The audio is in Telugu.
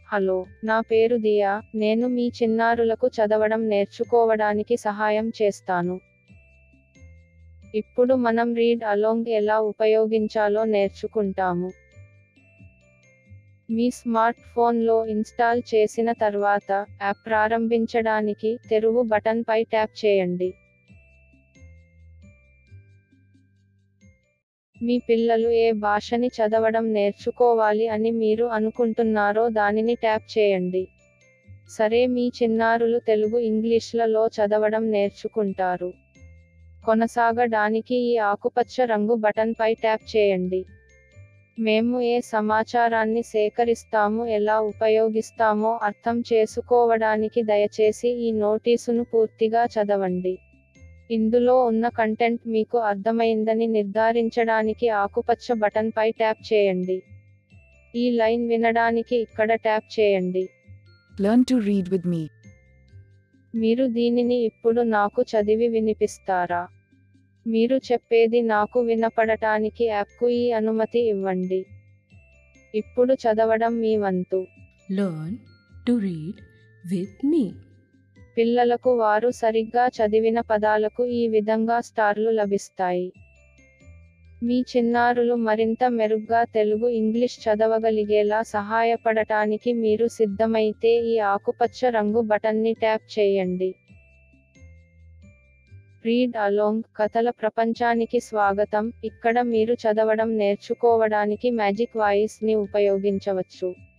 హలో నా పేరు దియా నేను మీ చిన్నారులకు చదవడం నేర్చుకోవడానికి సహాయం చేస్తాను ఇప్పుడు మనం రీడ్ అలోంగ్ ఎలా ఉపయోగించాలో నేర్చుకుంటాము మీ స్మార్ట్ ఫోన్లో ఇన్స్టాల్ చేసిన తర్వాత యాప్ ప్రారంభించడానికి తెరువు బటన్పై ట్యాప్ చేయండి మీ పిల్లలు ఏ భాషని చదవడం నేర్చుకోవాలి అని మీరు అనుకుంటున్నారో దానిని ట్యాప్ చేయండి సరే మీ చిన్నారులు తెలుగు ఇంగ్లీష్లలో చదవడం నేర్చుకుంటారు కొనసాగడానికి ఈ ఆకుపచ్చ రంగు బటన్పై ట్యాప్ చేయండి మేము ఏ సమాచారాన్ని సేకరిస్తాము ఎలా ఉపయోగిస్తామో అర్థం చేసుకోవడానికి దయచేసి ఈ నోటీసును పూర్తిగా చదవండి ఇందులో ఉన్న కంటెంట్ మీకు అర్థమైందని నిర్ధారించడానికి ఆకుపచ్చ బటన్పై ట్యాప్ చేయండి ఈ లైన్ వినడానికి ఇక్కడ ట్యాప్ చేయండి Learn to read with me. మీరు దీనిని ఇప్పుడు నాకు చదివి వినిపిస్తారా మీరు చెప్పేది నాకు వినపడటానికి యాప్కు ఈ అనుమతి ఇవ్వండి ఇప్పుడు చదవడం మీ వంతు Learn to read with me. పిల్లలకు వారు సరిగ్గా చదివిన పదాలకు ఈ విధంగా స్టార్లు లభిస్తాయి మీ చిన్నారులు మరింత మెరుగ్గా తెలుగు ఇంగ్లీష్ చదవగలిగేలా సహాయపడటానికి మీరు సిద్ధమైతే ఈ ఆకుపచ్చ రంగు బటన్ని ట్యాప్ చేయండి రీడ్ అలోంగ్ కథల ప్రపంచానికి స్వాగతం ఇక్కడ మీరు చదవడం నేర్చుకోవడానికి మ్యాజిక్ వాయిస్ ని ఉపయోగించవచ్చు